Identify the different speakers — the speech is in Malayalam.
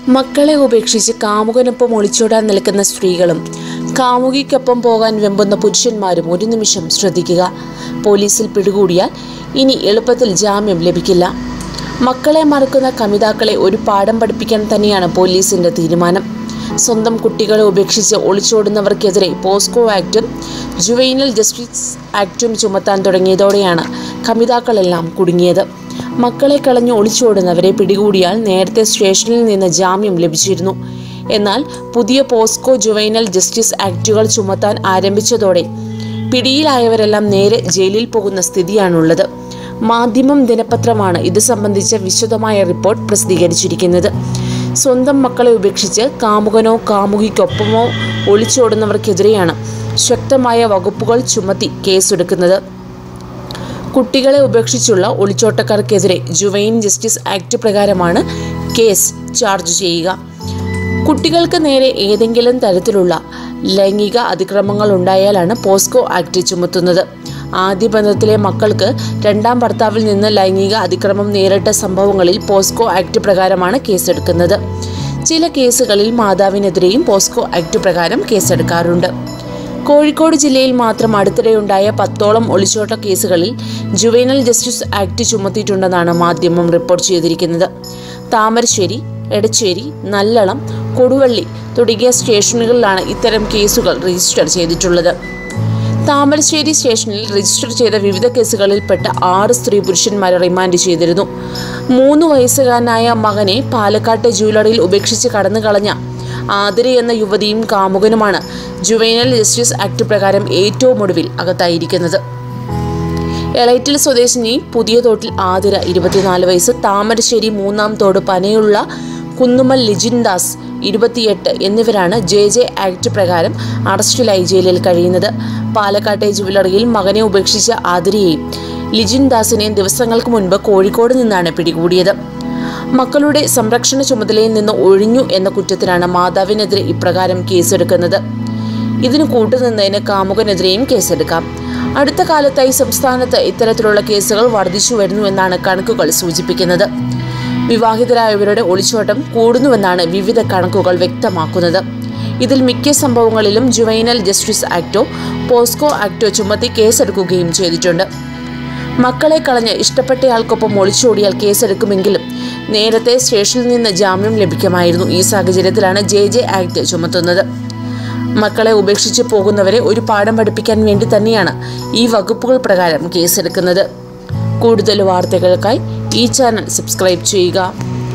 Speaker 1: മക്കളെ ഉപേക്ഷിച്ച് കാമുകനൊപ്പം ഒളിച്ചോടാൻ നിൽക്കുന്ന സ്ത്രീകളും കാമുകിക്കൊപ്പം പോകാൻ വെമ്പുന്ന പുരുഷന്മാരും ഒരു നിമിഷം ശ്രദ്ധിക്കുക പോലീസിൽ പിടികൂടിയാൽ ഇനി എളുപ്പത്തിൽ ജാമ്യം ലഭിക്കില്ല മക്കളെ മറക്കുന്ന കമിതാക്കളെ ഒരു പാഠം പഠിപ്പിക്കാൻ തന്നെയാണ് പോലീസിന്റെ തീരുമാനം സ്വന്തം കുട്ടികളെ ഉപേക്ഷിച്ച് ഒളിച്ചോടുന്നവർക്കെതിരെ പോസ്കോ ആക്ടും ജുവൈനൽ ജസ്റ്റിസ് ആക്ടും ചുമത്താൻ തുടങ്ങിയതോടെയാണ് കമിതാക്കളെല്ലാം കുടുങ്ങിയത് മക്കളെ കളഞ്ഞു ഒളിച്ചോടുന്നവരെ പിടികൂടിയാൽ നേരത്തെ സ്റ്റേഷനിൽ നിന്ന് ജാമ്യം ലഭിച്ചിരുന്നു എന്നാൽ പുതിയ പോസ്കോ ജുവൈനൽ ജസ്റ്റിസ് ആക്ടുകൾ ചുമത്താൻ ആരംഭിച്ചതോടെ പിടിയിലായവരെല്ലാം നേരെ ജയിലിൽ പോകുന്ന സ്ഥിതിയാണുള്ളത് മാധ്യമം ദിനപത്രമാണ് ഇത് സംബന്ധിച്ച വിശദമായ റിപ്പോർട്ട് പ്രസിദ്ധീകരിച്ചിരിക്കുന്നത് സ്വന്തം മക്കളെ ഉപേക്ഷിച്ച് കാമുകനോ കാമുകിക്കൊപ്പമോ ഒളിച്ചോടുന്നവർക്കെതിരെയാണ് ശക്തമായ വകുപ്പുകൾ ചുമത്തി കേസെടുക്കുന്നത് കുട്ടികളെ ഉപേക്ഷിച്ചുള്ള ഒളിച്ചോട്ടക്കാർക്കെതിരെ ജുവൈൻ ജസ്റ്റിസ് ആക്ട് പ്രകാരമാണ് കേസ് ചാർജ് ചെയ്യുക കുട്ടികൾക്ക് നേരെ ഏതെങ്കിലും തരത്തിലുള്ള ലൈംഗിക അതിക്രമങ്ങൾ ഉണ്ടായാലാണ് പോസ്കോ ആക്ട് ചുമത്തുന്നത് ആദ്യ ബന്ധത്തിലെ മക്കൾക്ക് രണ്ടാം ഭർത്താവിൽ നിന്ന് ലൈംഗിക അതിക്രമം നേരിട്ട സംഭവങ്ങളിൽ പോസ്കോ ആക്ട് പ്രകാരമാണ് കേസെടുക്കുന്നത് ചില കേസുകളിൽ മാതാവിനെതിരെയും പോസ്കോ ആക്ട് പ്രകാരം കേസെടുക്കാറുണ്ട് കോഴിക്കോട് ജില്ലയിൽ മാത്രം അടുത്തിടെയുണ്ടായ പത്തോളം ഒളിച്ചോട്ട കേസുകളിൽ ജുവൈനൽ ജസ്റ്റിസ് ആക്ട് ചുമത്തിയിട്ടുണ്ടെന്നാണ് മാധ്യമം റിപ്പോർട്ട് ചെയ്തിരിക്കുന്നത് താമരശ്ശേരി എടച്ചേരി നല്ലളം കൊടുവള്ളി തുടങ്ങിയ സ്റ്റേഷനുകളിലാണ് ഇത്തരം കേസുകൾ രജിസ്റ്റർ ചെയ്തിട്ടുള്ളത് താമരശ്ശേരി സ്റ്റേഷനിൽ രജിസ്റ്റർ ചെയ്ത വിവിധ കേസുകളിൽപ്പെട്ട ആറ് സ്ത്രീ പുരുഷന്മാരെ റിമാൻഡ് ചെയ്തിരുന്നു മൂന്ന് വയസ്സുകാരനായ മകനെ പാലക്കാട്ടെ ജൂവലറിയിൽ ഉപേക്ഷിച്ച് കടന്നു കളഞ്ഞ ആതിര എന്ന യുവതിയും കാമുകനുമാണ് ജുവൈനൽ ജസ്റ്റിസ് ആക്ട് പ്രകാരം ഏറ്റവും ഒടുവിൽ അകത്തായിരിക്കുന്നത് എളൈറ്റിൽ സ്വദേശിനി പുതിയ തോട്ടിൽ ആതിര ഇരുപത്തിനാല് വയസ്സ് താമരശ്ശേരി മൂന്നാം തോട് പനയുള്ള കുന്നുമൽ ലിജിൻ ദാസ് ഇരുപത്തിയെട്ട് എന്നിവരാണ് ജെ ജെ ആക്ട് പ്രകാരം അറസ്റ്റിലായി ജയിലിൽ കഴിയുന്നത് പാലക്കാട്ടെ ജുവലറിയിൽ മകനെ ഉപേക്ഷിച്ച ആതിരയെയും ലിജിൻ ദാസിനെ ദിവസങ്ങൾക്ക് മുൻപ് കോഴിക്കോട് നിന്നാണ് പിടികൂടിയത് മക്കളുടെ സംരക്ഷണ ചുമതലയിൽ നിന്ന് ഒഴിഞ്ഞു എന്ന കുറ്റത്തിനാണ് മാതാവിനെതിരെ ഇപ്രകാരം കേസെടുക്കുന്നത് ഇതിന് കൂട്ടുനിന്നതിന് കാമുകനെതിരെയും കേസെടുക്കാം അടുത്ത കാലത്തായി സംസ്ഥാനത്ത് ഇത്തരത്തിലുള്ള കേസുകൾ വർദ്ധിച്ചു വരുന്നുവെന്നാണ് കണക്കുകൾ സൂചിപ്പിക്കുന്നത് വിവാഹിതരായവരുടെ ഒളിച്ചോട്ടം കൂടുന്നുവെന്നാണ് വിവിധ കണക്കുകൾ വ്യക്തമാക്കുന്നത് ഇതിൽ മിക്ക സംഭവങ്ങളിലും ജുവൈനൽ ജസ്റ്റിസ് ആക്ടോ പോസ്കോ ആക്ടോ ചുമത്തി കേസെടുക്കുകയും ചെയ്തിട്ടുണ്ട് മക്കളെ കളഞ്ഞ് ഇഷ്ടപ്പെട്ടയാൾക്കൊപ്പം ഒളിച്ചോടിയാൽ കേസെടുക്കുമെങ്കിലും നേരത്തെ സ്റ്റേഷനിൽ നിന്ന് ജാമ്യം ലഭിക്കുമായിരുന്നു ഈ സാഹചര്യത്തിലാണ് ജെ ജെ ആക്ട് ചുമത്തുന്നത് മക്കളെ ഉപേക്ഷിച്ച് പോകുന്നവരെ ഒരു പാഠം പഠിപ്പിക്കാൻ വേണ്ടി തന്നെയാണ് ഈ വകുപ്പുകൾ പ്രകാരം കേസെടുക്കുന്നത് കൂടുതൽ വാർത്തകൾക്കായി ഈ ചാനൽ സബ്സ്ക്രൈബ് ചെയ്യുക